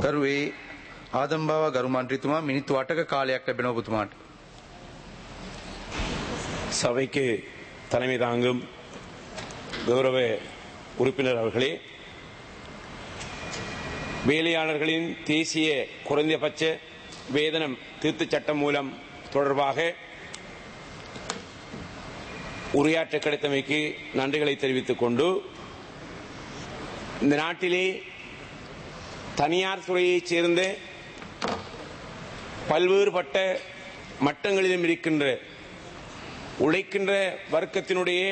කරුවේ ආදම්බාව ගරු මන්ත්‍රීතුමා මිනිත්තු 8ක කාලයක් ලැබෙනවා ඔබතුමාට. சபைக்கு தலைமை தாங்கும் கௌரவ உறுப்பினர் அவர்களே வேலையாளர்களின் தேசிய குறைந்தபட்ச வேதனம் திருத்தச் சட்டம் மூலம் தொடர்பாக உரையாற்ற கிடைத்தமைக்கு நன்றிகளை தெரிவித்துக் கொண்டு இந்த நாட்டிலே தனியார் துறையைச் சேர்ந்த பல்வேறுபட்ட மட்டங்களிலும் இருக்கின்ற உழைக்கின்ற வர்க்கத்தினுடைய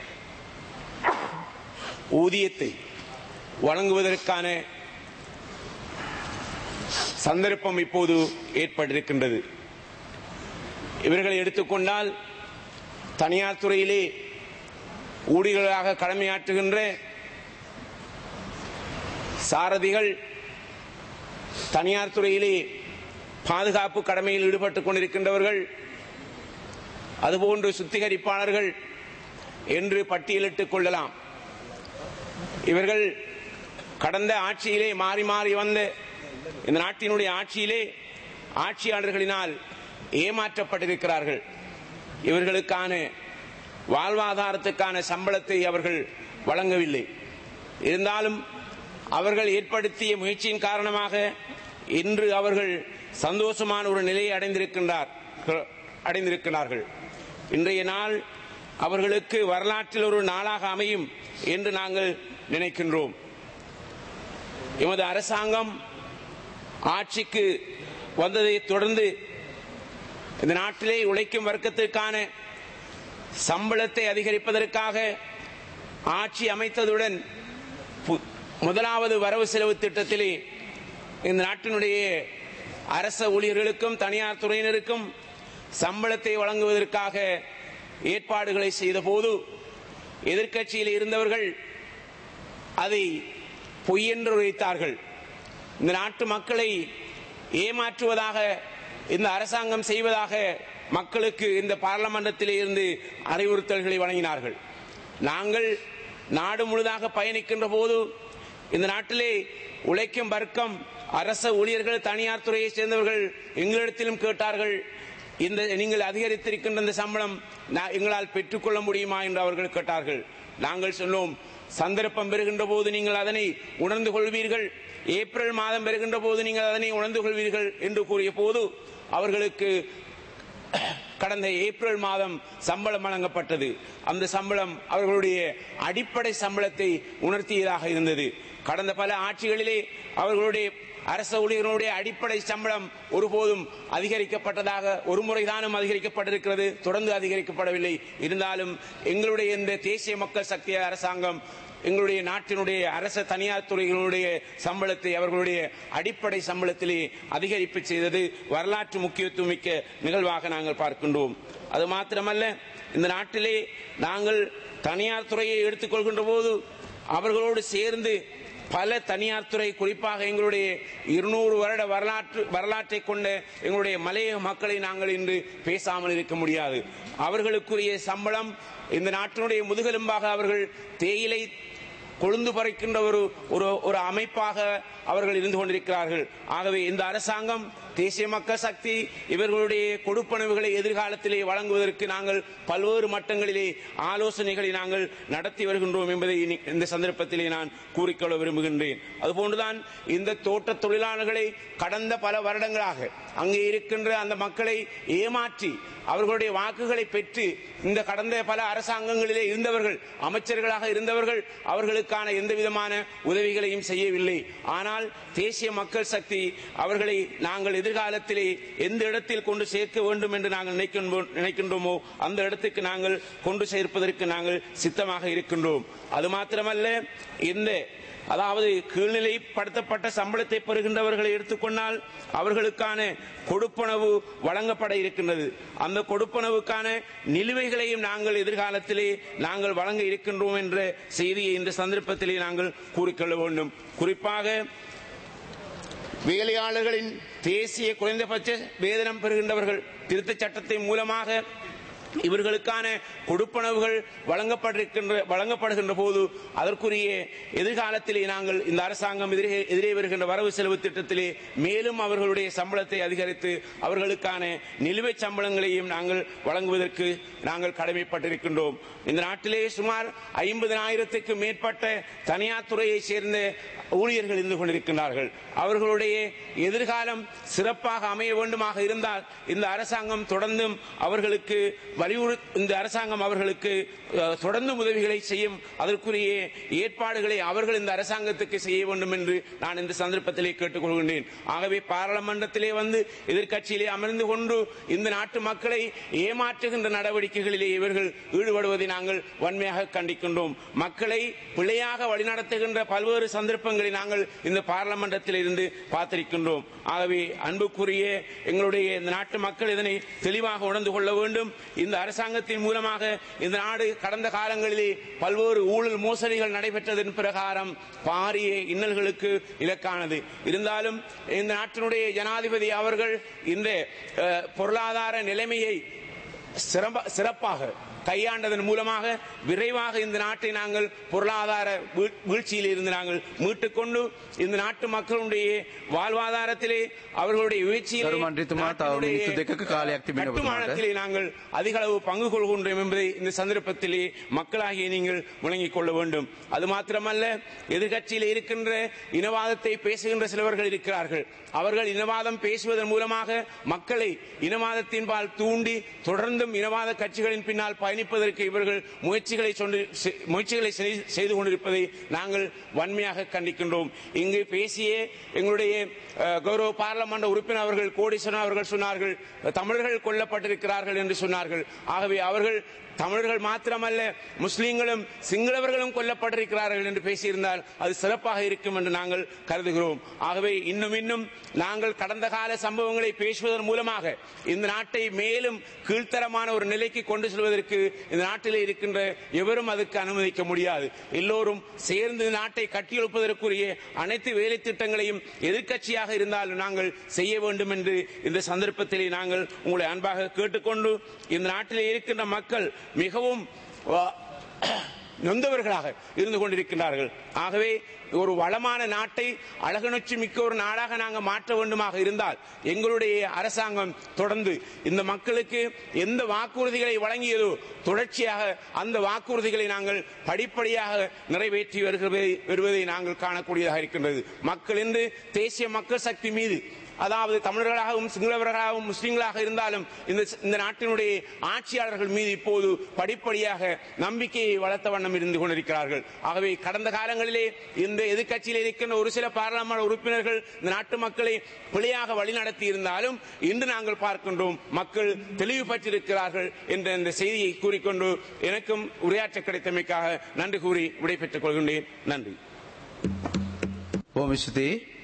ஊதியத்தை வழங்குவதற்கான சந்தர்ப்பம் இப்போது ஏற்பட்டிருக்கின்றது இவர்களை எடுத்துக்கொண்டால் தனியார் துறையிலே ஊழியர்களாக கடமையாற்றுகின்ற சாரதிகள் தனியார் துறையிலே பாதுகாப்பு கடமையில் ஈடுபட்டுக் கொண்டிருக்கின்றவர்கள் அதுபோன்று சுத்திகரிப்பாளர்கள் என்று பட்டியலிட்டுக் கொள்ளலாம் இவர்கள் கடந்த ஆட்சியிலே மாறி மாறி வந்த இந்த நாட்டினுடைய ஆட்சியிலே ஆட்சியாளர்களினால் ஏமாற்றப்பட்டிருக்கிறார்கள் இவர்களுக்கான வாழ்வாதாரத்துக்கான சம்பளத்தை அவர்கள் வழங்கவில்லை இருந்தாலும் அவர்கள் ஏற்படுத்திய முயற்சியின் காரணமாக இன்று அவர்கள் சந்தோஷமான ஒரு நிலையை அடைந்திருக்கின்றார் அடைந்திருக்கிறார்கள் இன்றைய நாள் அவர்களுக்கு வரலாற்றில் ஒரு நாளாக அமையும் என்று நாங்கள் நினைக்கின்றோம் எமது அரசாங்கம் ஆட்சிக்கு வந்ததை தொடர்ந்து இந்த நாட்டிலே உழைக்கும் வர்க்கத்திற்கான சம்பளத்தை அதிகரிப்பதற்காக ஆட்சி அமைத்ததுடன் பு- முதலாவது வரவு செலவு திட்டத்திலே இந்த நாட்டினுடைய அரச ஊழியர்களுக்கும் தனியார் துறையினருக்கும் சம்பளத்தை வழங்குவதற்காக ஏற்பாடுகளை செய்த போது எதிர்க்கட்சியில் இருந்தவர்கள் அதை பொய்யென்று உரைத்தார்கள் இந்த நாட்டு மக்களை ஏமாற்றுவதாக இந்த அரசாங்கம் செய்வதாக மக்களுக்கு இந்த பாராளுமன்றத்திலே இருந்து அறிவுறுத்தல்களை வழங்கினார்கள் நாங்கள் நாடு முழுதாக பயணிக்கின்ற போது இந்த நாட்டிலே உழைக்கும் வர்க்கம் அரச ஊழியர்கள் தனியார் துறையைச் சேர்ந்தவர்கள் எங்களிடத்திலும் கேட்டார்கள் இந்த நீங்கள் அதிகரித்திருக்கின்ற இந்த சம்பளம் நான் எங்களால் பெற்றுக்கொள்ள முடியுமா என்று அவர்கள் கேட்டார்கள் நாங்கள் சொன்னோம் சந்தர்ப்பம் பெறுகின்ற போது நீங்கள் அதனை உணர்ந்து கொள்வீர்கள் ஏப்ரல் மாதம் பெறுகின்ற போது நீங்கள் அதனை உணர்ந்து கொள்வீர்கள் என்று கூறிய போது அவர்களுக்கு கடந்த ஏப்ரல் மாதம் சம்பளம் வழங்கப்பட்டது அந்த சம்பளம் அவர்களுடைய அடிப்படை சம்பளத்தை உணர்த்தியதாக இருந்தது கடந்த பல ஆட்சிகளிலே அவர்களுடைய அரச ஊழியர்களுடைய அடிப்படை சம்பளம் ஒருபோதும் அதிகரிக்கப்பட்டதாக ஒரு முறைதானும் அதிகரிக்கப்பட்டிருக்கிறது தொடர்ந்து அதிகரிக்கப்படவில்லை இருந்தாலும் எங்களுடைய இந்த தேசிய மக்கள் சக்தி அரசாங்கம் எங்களுடைய நாட்டினுடைய அரச தனியார் துறைகளுடைய சம்பளத்தை அவர்களுடைய அடிப்படை சம்பளத்திலே அதிகரிப்பு செய்தது வரலாற்று முக்கியத்துவம் மிக்க நிகழ்வாக நாங்கள் பார்க்கின்றோம் அது மாத்திரமல்ல இந்த நாட்டிலே நாங்கள் தனியார் துறையை எடுத்துக்கொள்கின்ற போது அவர்களோடு சேர்ந்து பல தனியார் துறை குறிப்பாக எங்களுடைய இருநூறு வருட வரலாற்று வரலாற்றை கொண்ட எங்களுடைய மலையக மக்களை நாங்கள் இன்று பேசாமல் இருக்க முடியாது அவர்களுக்குரிய சம்பளம் இந்த நாட்டினுடைய முதுகெலும்பாக அவர்கள் தேயிலை கொழுந்து பறிக்கின்ற ஒரு ஒரு ஒரு அமைப்பாக அவர்கள் இருந்து கொண்டிருக்கிறார்கள் ஆகவே இந்த அரசாங்கம் தேசிய மக்கள் சக்தி இவர்களுடைய கொடுப்பனவுகளை எதிர்காலத்திலே வழங்குவதற்கு நாங்கள் பல்வேறு மட்டங்களிலே ஆலோசனைகளை நாங்கள் நடத்தி வருகின்றோம் என்பதை இனி- இந்த சந்தர்ப்பத்திலே நான் கூறிக்கொள்ள விரும்புகின்றேன் அதுபோன்றுதான் இந்த தோட்ட தொழிலாளர்களை கடந்த பல வருடங்களாக அங்கே இருக்கின்ற அந்த மக்களை ஏமாற்றி அவர்களுடைய வாக்குகளை பெற்று இந்த கடந்த பல அரசாங்கங்களிலே இருந்தவர்கள் அமைச்சர்களாக இருந்தவர்கள் அவர்களுக்கான எந்த விதமான உதவிகளையும் செய்யவில்லை ஆனால் தேசிய மக்கள் சக்தி அவர்களை நாங்கள் எதிர்காலத்திலே எந்த இடத்தில் கொண்டு சேர்க்க வேண்டும் என்று நாங்கள் நினைக்கின்றோ- நினைக்கின்றோமோ அந்த இடத்துக்கு நாங்கள் கொண்டு சேர்ப்பதற்கு நாங்கள் சித்தமாக இருக்கின்றோம் அது மாத்திரமல்ல இந்த அதாவது கீழ்நிலைப்படுத்தப்பட்ட சம்பளத்தை பெறுகின்றவர்களை எடுத்துக்கொண்டால் அவர்களுக்கான கொடுப்பனவு வழங்கப்பட இருக்கின்றது அந்த கொடுப்பனவுக்கான நிலுவைகளையும் நாங்கள் எதிர்காலத்திலே நாங்கள் வழங்க இருக்கின்றோம் என்ற செய்தியை இந்த சந்தர்ப்பத்திலே நாங்கள் கூறிக்கொள்ள வேண்டும் குறிப்பாக வேலையாளர்களின் தேசிய குறைந்தபட்ச வேதனம் பெறுகின்றவர்கள் திருத்தச் சட்டத்தின் மூலமாக இவர்களுக்கான கொடுப்பனவுகள் வழங்கப்பட்டிருக்கின்ற வழங்கப்படுகின்ற போது அதற்குரிய எதிர்காலத்திலே நாங்கள் இந்த அரசாங்கம் எதிரே எதிரே வருகின்ற வரவு செலவு திட்டத்திலே மேலும் அவர்களுடைய சம்பளத்தை அதிகரித்து அவர்களுக்கான நிலுவைச் சம்பளங்களையும் நாங்கள் வழங்குவதற்கு நாங்கள் கடமைப்பட்டிருக்கின்றோம் இந்த நாட்டிலே சுமார் ஐம்பதனாயிரத்துக்கு மேற்பட்ட தனியார் துறையைச் சேர்ந்த ஊழியர்கள் இருந்து கொண்டிருக்கின்றார்கள் அவர்களுடைய எதிர்காலம் சிறப்பாக அமைய வேண்டுமாக இருந்தால் இந்த அரசாங்கம் தொடர்ந்தும் அவர்களுக்கு வலியுறு இந்த அரசாங்கம் அவர்களுக்கு அஹ், தொடர்ந்து உதவிகளை செய்யும் அதற்குரிய ஏற்பாடுகளை அவர்கள் இந்த அரசாங்கத்துக்கு செய்ய வேண்டும் என்று நான் இந்த சந்தர்ப்பத்திலே கேட்டுக்கொள்கின்றேன் ஆகவே பாராளுமன்றத்திலே வந்து எதிர்க்கட்சியிலே அமர்ந்து கொண்டு இந்த நாட்டு மக்களை ஏமாற்றுகின்ற நடவடிக்கைகளிலே இவர்கள் ஈடுபடுவதை நாங்கள் வன்மையாக கண்டிக்கின்றோம் மக்களை பிழையாக வழிநடத்துகின்ற பல்வேறு சந்தர்ப்பங்களை நாங்கள் இந்த பாராளுமன்றத்தில் இருந்து பார்த்திருக்கின்றோம் ஆகவே அன்புக்குரிய எங்களுடைய இந்த நாட்டு மக்கள் இதனை தெளிவாக உணர்ந்து கொள்ள வேண்டும் இந்த அரசாங்கத்தின் மூலமாக இந்த நாடு கடந்த காலங்களிலே பல்வேறு ஊழல் மோசடிகள் நடைபெற்றதன் பிரகாரம் பாரிய இன்னல்களுக்கு இலக்கானது இருந்தாலும் இந்த நாட்டினுடைய ஜனாதிபதி அவர்கள் இந்த அஹ், பொருளாதார நிலைமையை சிறப்ப- சிறப்பாக கையாண்டதன் மூலமாக விரைவாக இந்த நாட்டை நாங்கள் பொருளாதார வீழ்- வீழ்ச்சியில் இருந்து நாங்கள் மீட்டுக்கொண்டு இந்த நாட்டு மக்களுடைய வாழ்வாதாரத்திலே அவர்களுடைய வீழ்ச்சியிலே கருமாண்டித்துமா, தாವು நாட்டினுடைய மினித்து தெக்கக்கு காலையாக்தி மீனவ கட்டுமானத்திலே நாங்கள் அதிக அளவு பங்கு கொள்கின்றோம் என்பதை இந்த சந்தர்ப்பத்திலே மக்களாகிய நீங்கள் விளங்கிக் கொள்ள வேண்டும் அது மாத்திரமல்ல எதிர்கட்சியில் இருக்கின்ற இனவாதத்தை பேசுகின்ற சிலவர்கள் இருக்கிறார்கள் அவர்கள் இனவாதம் பேசுவதன் மூலமாக மக்களை இனவாதத்தின் பால் தூண்டி தொடர்ந்தும் இனவாத கட்சிகளின் பின்னால் பயணிப்பதற்கு இவர்கள் முயற்சிகளை சொன்று- செ- முயற்சிகளை செய்- செய்து கொண்டிருப்பதை நாங்கள் வன்மையாக கண்டிக்கின்றோம் இங்கு பேசிய எங்களுடைய அஹ், கௌரவ பாராளுமன்ற உறுப்பினர் அவர்கள் கோடீஸ்வரன் அவர்கள் சொன்னார்கள் தமிழர்கள் கொல்லப்பட்டிருக்கிறார்கள் என்று சொன்னார்கள் ஆகவே அவர்கள் தமிழர்கள் மாத்திரமல்ல முஸ்லீம்களும் சிங்களவர்களும் கொல்லப்பட்டிருக்கிறார்கள் என்று பேசியிருந்தால் அது சிறப்பாக இருக்கும் என்று நாங்கள் கருதுகிறோம் ஆகவே இன்னும் இன்னும் நாங்கள் கடந்த கால சம்பவங்களை பேசுவதன் மூலமாக இந்த நாட்டை மேலும் கீழ்த்தரமான ஒரு நிலைக்கு கொண்டு செல்வதற்கு இந்த நாட்டிலே இருக்கின்ற எவரும் அதுக்கு அனுமதிக்க முடியாது எல்லோரும் சேர்ந்து இந்த நாட்டை கட்டியெழுப்பதற்குரிய அனைத்து வேலை திட்டங்களையும் எதிர்க்கட்சியாக இருந்தாலும் நாங்கள் செய்ய வேண்டும் என்று இந்த சந்தர்ப்பத்திலே நாங்கள் உங்களை அன்பாக கேட்டுக்கொண்டு இந்த நாட்டிலே இருக்கின்ற மக்கள் மிகவும் வ- நொந்தவர்களாக இருந்து கொண்டிருக்கிறார்கள் ஆகவே ஒரு வளமான நாட்டை அழகுணர்ச்சி மிக்க ஒரு நாடாக நாங்கள் மாற்ற வேண்டுமாக இருந்தால் எங்களுடைய அரசாங்கம் தொடர்ந்து இந்த மக்களுக்கு எந்த வாக்குறுதிகளை வழங்கியதோ தொடர்ச்சியாக அந்த வாக்குறுதிகளை நாங்கள் படிப்படியாக நிறைவேற்றி வருகிறதை வருவதை நாங்கள் காணக்கூடியதாக இருக்கின்றது மக்கள் என்று தேசிய மக்கள் சக்தி மீது அதாவது தமிழர்களாகவும் சிங்களவர்களாகவும் முஸ்லிம்களாக இருந்தாலும் இந்த இந்த நாட்டினுடைய ஆட்சியாளர்கள் மீது இப்போது படிப்படியாக நம்பிக்கையை வளர்த்த வண்ணம் இருந்து கொண்டிருக்கிறார்கள் ஆகவே கடந்த காலங்களிலே இந்த எதிர்க்கட்சியில் இருக்கின்ற ஒரு சில பாராளுமன்ற உறுப்பினர்கள் இந்த நாட்டு மக்களை பிழையாக வழிநடத்தி இருந்தாலும் இன்று நாங்கள் பார்க்கின்றோம் மக்கள் தெளிவு பெற்றிருக்கிறார்கள் என்ற இந்த செய்தியை கூறிக்கொண்டு எனக்கும் உரையாற்ற கிடைத்தமைக்காக நன்றி கூறி விடைபெற்றுக் கொள்கின்றேன் நன்றி බොහොම ස්තුතියි